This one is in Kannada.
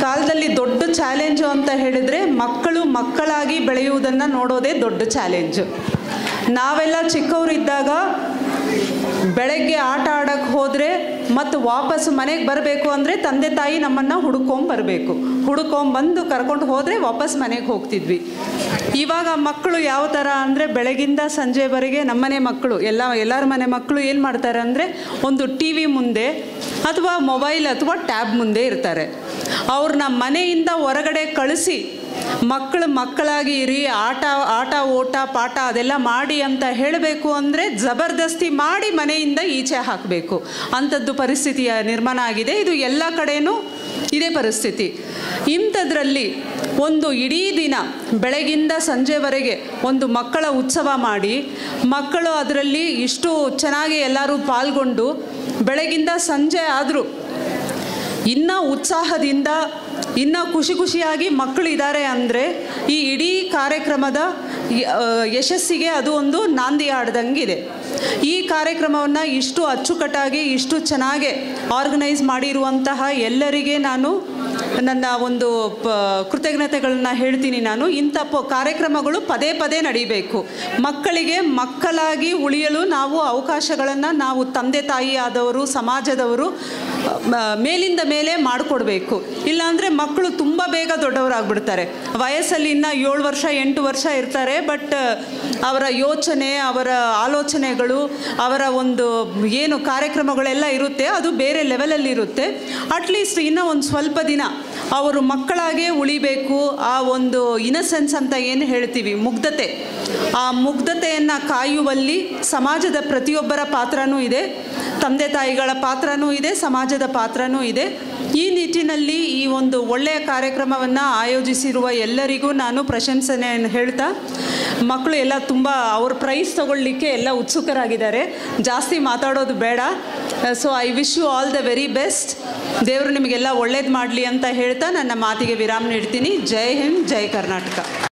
ಕಾಲದಲ್ಲಿ ದೊಡ್ಡ ಚಾಲೆಂಜು ಅಂತ ಹೇಳಿದರೆ ಮಕ್ಕಳು ಮಕ್ಕಳಾಗಿ ಬೆಳೆಯುವುದನ್ನು ನೋಡೋದೇ ದೊಡ್ಡ ಚಾಲೆಂಜು ನಾವೆಲ್ಲ ಚಿಕ್ಕವರಿದ್ದಾಗ ಬೆಳಗ್ಗೆ ಆಟ ಆಡಕ್ಕೆ ಹೋದರೆ ಮತ್ತು ವಾಪಸ್ ಮನೆಗೆ ಬರಬೇಕು ಅಂದರೆ ತಂದೆ ತಾಯಿ ನಮ್ಮನ್ನು ಹುಡ್ಕೊಂಬರಬೇಕು ಹುಡ್ಕೊಂಬಂದು ಕರ್ಕೊಂಡು ಹೋದರೆ ವಾಪಸ್ ಮನೆಗೆ ಹೋಗ್ತಿದ್ವಿ ಇವಾಗ ಮಕ್ಕಳು ಯಾವ ಥರ ಅಂದರೆ ಬೆಳಗಿಂದ ಸಂಜೆವರೆಗೆ ನಮ್ಮನೆ ಮಕ್ಕಳು ಎಲ್ಲ ಎಲ್ಲರ ಮನೆ ಮಕ್ಕಳು ಏನು ಮಾಡ್ತಾರೆ ಅಂದರೆ ಒಂದು ಟಿ ವಿ ಮುಂದೆ ಅಥವಾ ಮೊಬೈಲ್ ಅಥವಾ ಟ್ಯಾಬ್ ಮುಂದೆ ಇರ್ತಾರೆ ಅವ್ರನ್ನ ಮನೆಯಿಂದ ಹೊರಗಡೆ ಕಳಿಸಿ ಮಕ್ಕಳು ಮಕ್ಕಳಾಗಿ ಇರಿ ಆಟ ಆಟ ಓಟ ಪಾಠ ಅದೆಲ್ಲ ಮಾಡಿ ಅಂತ ಹೇಳಬೇಕು ಅಂದರೆ ಜಬರ್ದಸ್ತಿ ಮಾಡಿ ಮನೆಯಿಂದ ಈಚೆ ಹಾಕಬೇಕು ಅಂಥದ್ದು ಪರಿಸ್ಥಿತಿಯ ನಿರ್ಮಾಣ ಆಗಿದೆ ಇದು ಎಲ್ಲ ಕಡೆಯೂ ಇದೇ ಪರಿಸ್ಥಿತಿ ಇಂಥದ್ರಲ್ಲಿ ಒಂದು ಇಡೀ ದಿನ ಬೆಳಗಿಂದ ಸಂಜೆವರೆಗೆ ಒಂದು ಮಕ್ಕಳ ಉತ್ಸವ ಮಾಡಿ ಮಕ್ಕಳು ಅದರಲ್ಲಿ ಇಷ್ಟು ಚೆನ್ನಾಗಿ ಎಲ್ಲರೂ ಪಾಲ್ಗೊಂಡು ಬೆಳಗಿಂದ ಸಂಜೆ ಆದರೂ ಇನ್ನೂ ಉತ್ಸಾಹದಿಂದ ಇನ್ನೂ ಖುಷಿ ಖುಷಿಯಾಗಿ ಮಕ್ಕಳು ಇದ್ದಾರೆ ಅಂದರೆ ಈ ಇಡೀ ಕಾರ್ಯಕ್ರಮದ ಯ- ಆ, ಯಶಸ್ಸಿಗೆ ಅದು ಒಂದು ನಾಂದಿ ಆಡ್ದಂಗಿದೆ ಈ ಕಾರ್ಯಕ್ರಮವನ್ನು ಇಷ್ಟು ಅಚ್ಚುಕಟ್ಟಾಗಿ ಇಷ್ಟು ಚೆನ್ನಾಗಿ ಆರ್ಗನೈಸ್ ಮಾಡಿರುವಂತಹ ಎಲ್ಲರಿಗೆ ನಾನು ನನ್ನ ಒಂದು ಪ ಕೃತಜ್ಞತೆಗಳನ್ನ ಹೇಳ್ತೀನಿ ನಾನು ಇಂಥ ಪ ಕಾರ್ಯಕ್ರಮಗಳು ಪದೇ ಪದೇ ನಡೀಬೇಕು ಮಕ್ಕಳಿಗೆ ಮಕ್ಕಳಾಗಿ ಉಳಿಯಲು ನಾವು ಅವಕಾಶಗಳನ್ನು ನಾವು ತಂದೆ ತಾಯಿ ಆದವರು ಸಮಾಜದವರು ಮ- ಮೇಲಿಂದ ಮೇಲೆ ಮಾಡಿಕೊಡ್ಬೇಕು ಇಲ್ಲಾಂದರೆ ಮಕ್ಕಳು ತುಂಬ ಬೇಗ ದೊಡ್ಡವರಾಗ್ಬಿಡ್ತಾರೆ ವಯಸ್ಸಲ್ಲಿ ಇನ್ನು ಏಳು ವರ್ಷ ಎಂಟು ವರ್ಷ ಇರ್ತಾರೆ ಬಟ್ ಅವರ ಯೋಚನೆ ಅವರ ಆಲೋಚನೆಗಳು ಅವರ ಒಂದು ಏನು ಕಾರ್ಯಕ್ರಮಗಳೆಲ್ಲ ಇರುತ್ತೆ ಅದು ಬೇರೆ ಲೆವೆಲಲ್ಲಿ ಇರುತ್ತೆ ಅಟ್ಲೀಸ್ಟ್ ಇನ್ನೂ ಒಂದು ಸ್ವಲ್ಪ ದಿನ ಅವರು ಮಕ್ಕಳಾಗೇ ಉಳಿಬೇಕು ಆ ಒಂದು ಇನಸೆನ್ಸ್ ಅಂತ ಏನು ಹೇಳ್ತೀವಿ ಮುಗ್ಧತೆ ಆ ಮುಗ್ಧತೆಯನ್ನು ಕಾಯುವಲ್ಲಿ ಸಮಾಜದ ಪ್ರತಿಯೊಬ್ಬರ ಪಾತ್ರನೂ ಇದೆ ತಂದೆ ತಾಯಿಗಳ ಪಾತ್ರನೂ ಇದೆ ಸಮಾಜದ ಪಾತ್ರನೂ ಇದೆ ಈ ನಿಟ್ಟಿನಲ್ಲಿ ಈ ಒಂದು ಒಳ್ಳೆಯ ಕಾರ್ಯಕ್ರಮವನ್ನು ಆಯೋಜಿಸಿರುವ ಎಲ್ಲರಿಗೂ ನಾನು ಪ್ರಶಂಸನೆಯನ್ನು ಹೇಳ್ತಾ ಮಕ್ಕಳು ಎಲ್ಲ ತುಂಬ ಅವ್ರ ಪ್ರೈಸ್ ತಗೊಳ್ಳಿಕ್ಕೆ ಎಲ್ಲ ಉತ್ಸುಕರಾಗಿದ್ದಾರೆ ಜಾಸ್ತಿ ಮಾತಾಡೋದು ಬೇಡ so I wish you all the very best ದೇವರು ನಿಮಗೆಲ್ಲ ಒಳ್ಳೇದು ಮಾಡಲಿ ಅಂತ ಹೇಳ್ತಾ ನನ್ನ ಮಾತಿಗೆ ವಿರಾಮ ನೀಡ್ತೀನಿ ಜೈ ಹಿಂದ್ ಜೈ ಕರ್ನಾಟಕ